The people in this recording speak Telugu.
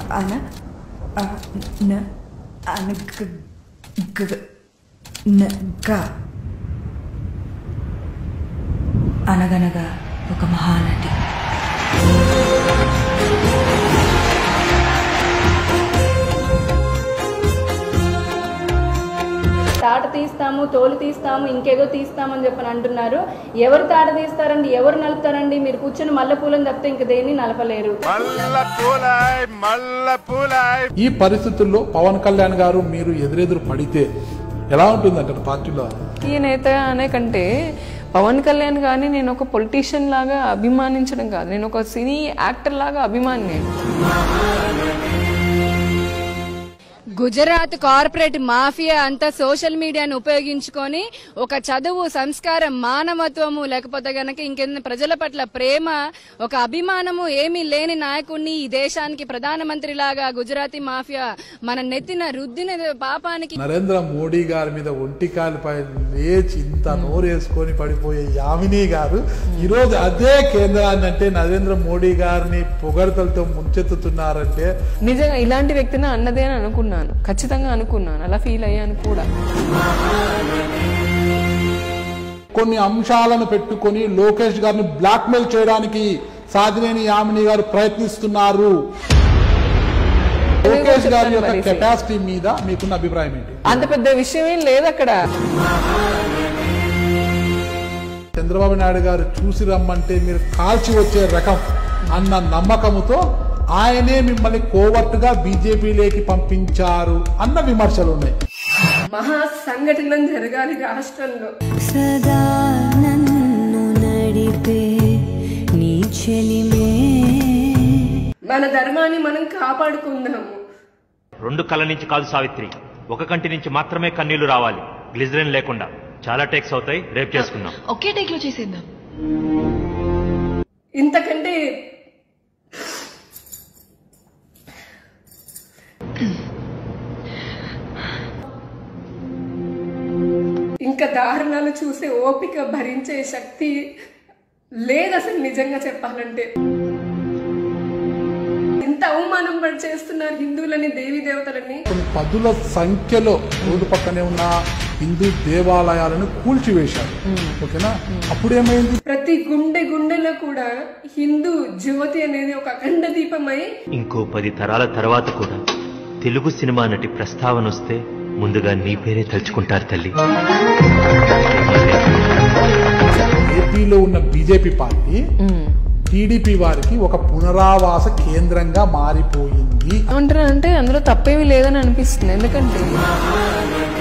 అన న అనగ గ నగ అనగనగా ఒక మహానటి తాట తీస్తాము తోలు తీస్తాము ఇంకేదో తీస్తామని చెప్పని అంటున్నారు ఎవరు తాట తీస్తారండి ఎవరు నలుపుతారండి మీరు కూర్చొని మల్లె పూలను తప్పితే ఇంక దేన్ని నలపలేరు ఈ పరిస్థితుల్లో పవన్ కళ్యాణ్ గారు మీరు ఎదురెదురు పడితే ఎలా ఉంటుందంటారు పార్టీలో రాజకీయ నేత అనే కంటే పవన్ కళ్యాణ్ గారిని నేను ఒక పొలిటీషియన్ లాగా అభిమానించడం కాదు నేను ఒక సినీ యాక్టర్ లాగా అభిమాని నేను గుజరాత్ కార్పొరేట్ మాఫియా అంతా సోషల్ మీడియాను ఉపయోగించుకొని ఒక చదువు సంస్కారం మానవత్వము లేకపోతే గనక ఇంకెంత ప్రజల పట్ల ప్రేమ ఒక అభిమానము ఏమీ లేని నాయకుడిని ఈ దేశానికి ప్రధానమంత్రి లాగా గుజరాతీ మాఫియా మన నెత్తిన రుద్దిన పాపానికి నరేంద్ర మోడీ గారి మీద ఒంటికాలపై లేచి ఇంత నోరేసుకొని పడిపోయే యామిని గారు ఈరోజు అదే కేంద్రాన్ని అంటే నరేంద్ర మోడీ గారిని పొగడతలతో ముంచెత్తుతున్నారంటే నిజంగా ఇలాంటి వ్యక్తిని అన్నదే అని అనుకున్నాను ఖచ్చితంగా అనుకున్నాను అలా ఫీల్ అయ్యాను కూడా కొన్ని అంశాలను పెట్టుకొని లోకేష్ గారిని బ్లాక్మెయిల్ చేయడానికి సాధినేని యామిని గారు ప్రయత్నిస్తున్నారు లోకేష్ గారి యొక్క కెపాసిటీ మీద మీకున్న అభిప్రాయం ఏంటి అంత పెద్ద విషయం ఏం లేదు అక్కడ చంద్రబాబు నాయుడు గారు చూసి రమ్మంటే మీరు కాల్చి వచ్చే రకం అన్న నమ్మకముతో ఆయనే మిమ్మల్ని కోవర్టుగా బీజేపీలోకి పంపించారు అన్న విమర్శలు ఉన్నాయి మహా సంఘటన జరగాలి రాష్ట్రంలో సదా నన్ను నడిపే నీ చెలిమే మన ధర్మాన్ని మనం కాపాడుకుందాము రెండు కళ్ళ నుంచి కాదు సావిత్రి ఒక కంటి నుంచి మాత్రమే కన్నీళ్లు రావాలి గ్లిజరిన్ లేకుండా చాలా టేక్స్ అవుతాయి రేపు చేసుకుందాం ఒకే టేక్ లో చేసేద్దాం ఇంతకంటే ఇంకా దారుణాలు చూసే ఓపిక భరించే శక్తి లేదు అసలు నిజంగా చెప్పాలంటే ఇంత అవమానం పడి చేస్తున్నారు హిందువులని దేవీ దేవతలని కొన్ని పదుల సంఖ్యలో రోడ్డు పక్కనే ఉన్న హిందూ దేవాలయాలను కూల్చివేశారు ఓకేనా అప్పుడేమైంది ప్రతి గుండె గుండెలో కూడా హిందూ జ్యోతి అనేది ఒక అఖండ దీపమై ఇంకో పది తరాల తర్వాత కూడా తెలుగు సినిమా నటి ప్రస్తావన వస్తే ముందుగా నీ పేరే తలుచుకుంటారు తల్లి ఏపీలో ఉన్న బీజేపీ పార్టీ టీడీపీ వారికి ఒక పునరావాస కేంద్రంగా మారిపోయింది ఏమంటారంటే అందులో తప్పేమీ లేదని అనిపిస్తుంది ఎందుకంటే